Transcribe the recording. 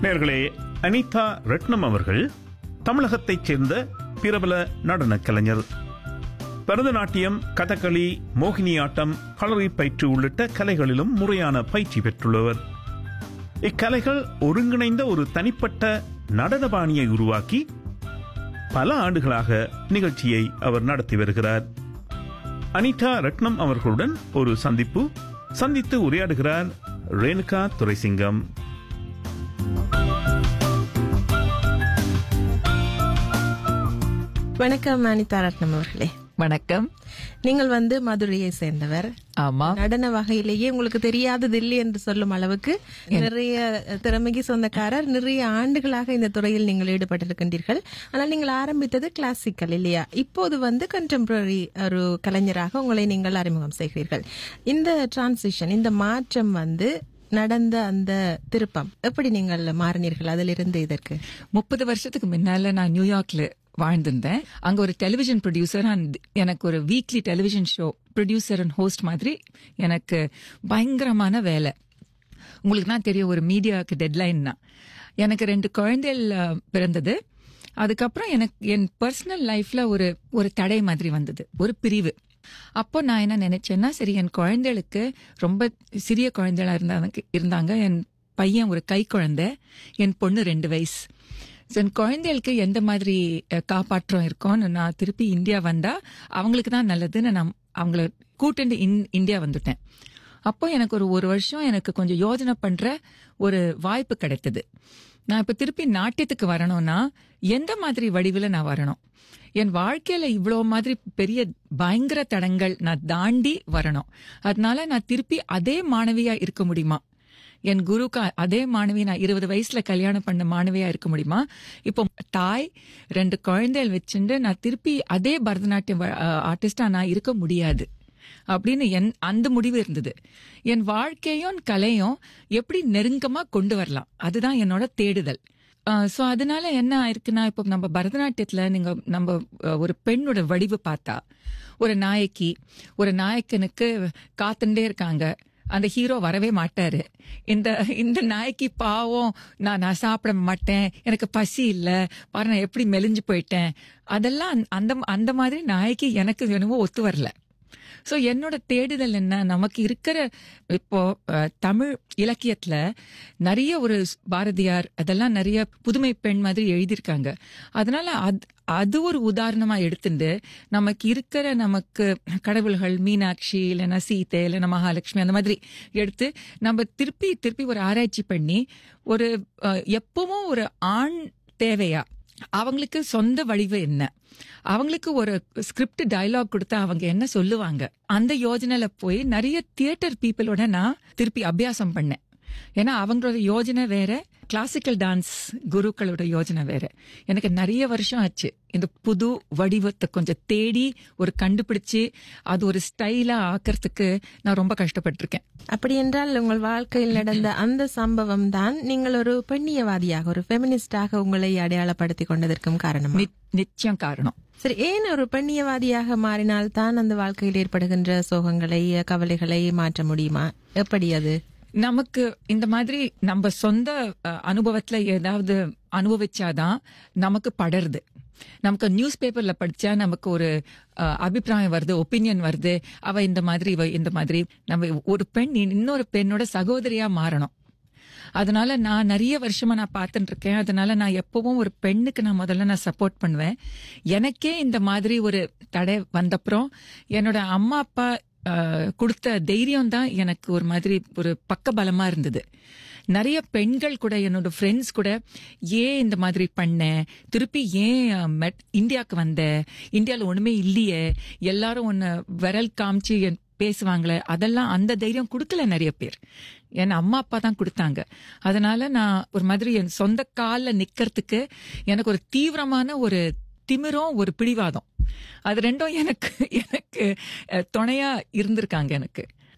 நேர்களே அனிதா ரட்னம் அவர்கள் தமிழகத்தைச் சேர்ந்த பிரபல நடனக் கலைஞர் பரதநாட்டியம் கதகளி மோகினியாட்டம் களரி பயிற்று உள்ளிட்ட கலைகளிலும் முறையான பயிற்சி பெற்றுள்ளவர் இக்கலைகள் ஒருங்கிணைந்த ஒரு தனிப்பட்ட நடன பாணியை உருவாக்கி பல ஆண்டுகளாக நிகழ்ச்சியை அவர் நடத்தி வருகிறார் அனிதா ரட்னம் அவர்களுடன் ஒரு சந்திப்பு சந்தித்து உரையாடுகிறார் ரேணுகா துரைசிங்கம் வணக்கம் அனிதா ரத்னம் அவர்களே வணக்கம் நீங்கள் வந்து மதுரையை சேர்ந்தவர் ஆமா நடன வகையிலேயே உங்களுக்கு தெரியாதது இல்லை என்று சொல்லும் அளவுக்கு நிறைய திறமைக்கு சொந்தக்காரர் நிறைய ஆண்டுகளாக இந்த துறையில் நீங்கள் ஈடுபட்டிருக்கின்றீர்கள் ஆனால் நீங்கள் ஆரம்பித்தது கிளாசிக்கல் இல்லையா இப்போது வந்து கண்டெம்பரரி ஒரு கலைஞராக உங்களை நீங்கள் அறிமுகம் செய்கிறீர்கள் இந்த டிரான்சிஷன் இந்த மாற்றம் வந்து நடந்த அந்த திருப்பம் எப்படி நீங்கள் மாறினீர்கள் அதிலிருந்து இதற்கு முப்பது வருஷத்துக்கு முன்னால நான் நியூயார்க்ல வாழ்ந்திருந்தேன் அங்க ஒரு டெலிவிஷன் ப்ரொடியூசர் அண்ட் எனக்கு ஒரு weekly television show producer and host மாதிரி எனக்கு பயங்கரமான வேலை உங்களுக்கு தான் தெரியும் ஒரு மீடியாவுக்கு டெட்லைன் தான் எனக்கு ரெண்டு குழந்தைகள் அஹ், பிறந்தது அதுக்கப்புறம் எனக்கு என் பர்சனல் லைஃப்ல ஒரு ஒரு தடை மாதிரி வந்தது ஒரு பிரிவு அப்போ நான் என்ன நினைச்சேன்னா சரி என் குழந்தைகளுக்கு ரொம்ப சிறிய குழந்தைகளா இருந்தாங்க இருந்தாங்க என் பையன் ஒரு கை குழந்தை என் பொண்ணு ரெண்டு வயசு So, என் குழந்தைகளுக்கு எந்த மாதிரி அஹ், காப்பாற்றம் இருக்கும்னு நான் திருப்பி இந்தியா வந்தா அவங்களுக்கு தான் நல்லதுன்னு நான் அவங்கள கூட்டிட்டு இன்- இந்தியா வந்துட்டேன் அப்போ எனக்கு ஒரு ஒரு வருஷம் எனக்கு கொஞ்சம் யோஜனை பண்ற ஒரு வாய்ப்பு கிடைத்தது நான் இப்ப திருப்பி நாட்டியத்துக்கு வரணும்னா எந்த மாதிரி வடிவில் நான் வரணும் என் வாழ்க்கையில இவ்வளோ மாதிரி பெரிய பயங்கர தடங்கள் நான் தாண்டி வரணும் அதனால நான் திருப்பி அதே மாணவியா இருக்க முடியுமா என் குருக்கு அதே மாணவி நான் இருபது வயசுல கல்யாணம் பண்ண மாணவியா இருக்க முடியுமா இப்போ தாய் ரெண்டு குழந்தைகள் வச்சுட்டு நான் திருப்பி அதே பரதநாட்டியம் ஆர்டிஸ்டா நான் இருக்க முடியாது அப்படின்னு என் அந்த முடிவு இருந்தது என் வாழ்க்கையும் கலையும் எப்படி நெருக்கமா கொண்டு வரலாம் அதுதான் என்னோட தேடுதல் ஸோ அதனால என்ன ஆயிருக்குன்னா இப்போ நம்ம பரதநாட்டியத்துல நீங்க நம்ம அஹ், ஒரு பெண்ணோட வடிவு பார்த்தா ஒரு நாயக்கி ஒரு நாயக்கனுக்கு காத்துட்டே இருக்காங்க அந்த ஹீரோ வரவே மாட்டாரு இந்த இந்த நாய்க்கு பாவம் நான் நான் சாப்பிட மாட்டேன் எனக்கு பசி இல்ல பாரு நான் எப்படி மெலிஞ்சு போயிட்டேன் அதெல்லாம் அந்த- அந்த அந்த மாதிரி நாய்க்கு எனக்கு என்னவோ ஒத்து வரல சோ என்னோட தேடுதல் என்ன நமக்கு இருக்கிற இப்போ அஹ், தமிழ் இலக்கியத்துல நிறைய ஒரு ஸ்- பாரதியார் அதெல்லாம் நிறைய புதுமை பெண் மாதிரி எழுதியிருக்காங்க அதனால அது அது ஒரு உதாரணமா எடுத்துட்டு நமக்கு இருக்கிற நமக்கு கடவுள்கள் மீனாட்சி இல்லைன்னா சீதை இல்லைன்னா மகாலட்சுமி அந்த மாதிரி எடுத்து நம்ம திருப்பி திருப்பி ஒரு ஆராய்ச்சி பண்ணி ஒரு அஹ், எப்பவும் ஒரு ஆண் தேவையா அவங்களுக்கு சொந்த வடிவு என்ன அவங்களுக்கு ஒரு ஸ்கிரிப்ட் டயலாக் கொடுத்தா அவங்க என்ன சொல்லுவாங்க அந்த யோஜனையில போய் நிறைய தியேட்டர் பீப்புளோட நான் திருப்பி அபியாசம் பண்ணேன் ஏன்னா அவங்களோட யோஜனை வேற கிளாசிக்கல் டான்ஸ் குருக்களோட யோஜனை வேற எனக்கு நிறைய வருஷம் ஆச்சு இந்த புது வடிவத்தை கொஞ்சம் தேடி ஒரு கண்டுபிடிச்சு அது ஒரு ஸ்டைலா ஆக்கிறதுக்கு நான் ரொம்ப கஷ்டப்பட்டிருக்கேன் அப்படி என்றால் உங்கள் வாழ்க்கையில் நடந்த அந்த சம்பவம் தான் நீங்கள் ஒரு பெண்ணியவாதியாக ஒரு ஃபெமினிஸ்டாக உங்களை அடையாளப்படுத்திக் கொண்டதற்கும் காரணம் நி- நிச்சயம் காரணம் சரி ஏன் ஒரு பெண்ணியவாதியாக மாறினால் தான் அந்த வாழ்க்கையில் ஏற்படுகின்ற சோகங்களை கவலைகளை மாற்ற முடியுமா எப்படி அது நமக்கு இந்த மாதிரி நம்ம சொந்த அஹ், அனுபவத்துல ஏதாவது அனுபவிச்சாதான் நமக்கு படருது நமக்கு நியூஸ் பேப்பர்ல படிச்சா நமக்கு ஒரு அஹ், அபிப்பிராயம் வருது ஒப்பீனியன் வருது அவ இந்த மாதிரி இவ இந்த மாதிரி நம்ம ஒரு பெண் இன்னொரு பெண்ணோட சகோதரியா மாறணும் அதனால நான் நிறைய வருஷமா நான் பார்த்துட்டு இருக்கேன் அதனால நான் எப்பவும் ஒரு பெண்ணுக்கு நான் முதல்ல நான் சப்போர்ட் பண்ணுவேன் எனக்கே இந்த மாதிரி ஒரு தடை வந்தப்புறம் என்னோட அம்மா அப்பா ஆஹ், கொடுத்த தைரியம் தான் எனக்கு ஒரு மாதிரி ஒரு பக்கபலமா இருந்தது நிறைய பெண்கள் கூட என்னோட ஃப்ரெண்ட்ஸ் கூட ஏன் இந்த மாதிரி பண்ண திருப்பி ஏன் அஹ், மெட்- இந்தியாவுக்கு வந்த இந்தியாவில் ஒண்ணுமே இல்லையே எல்லாரும் உன்னை விரல் காமிச்சு என் பேசுவாங்களே அதெல்லாம் அந்த தைரியம் கொடுக்கல நிறைய பேர் என் அம்மா அப்பா தான் கொடுத்தாங்க அதனால நான் ஒரு மாதிரி என் சொந்த கால்ல நிக்கிறதுக்கு எனக்கு ஒரு தீவிரமான ஒரு திமிரும் ஒரு பிடிவாதம் அது ரெண்டும் எனக்கு எனக்கு அஹ், துணையா இருந்திருக்காங்க எனக்கு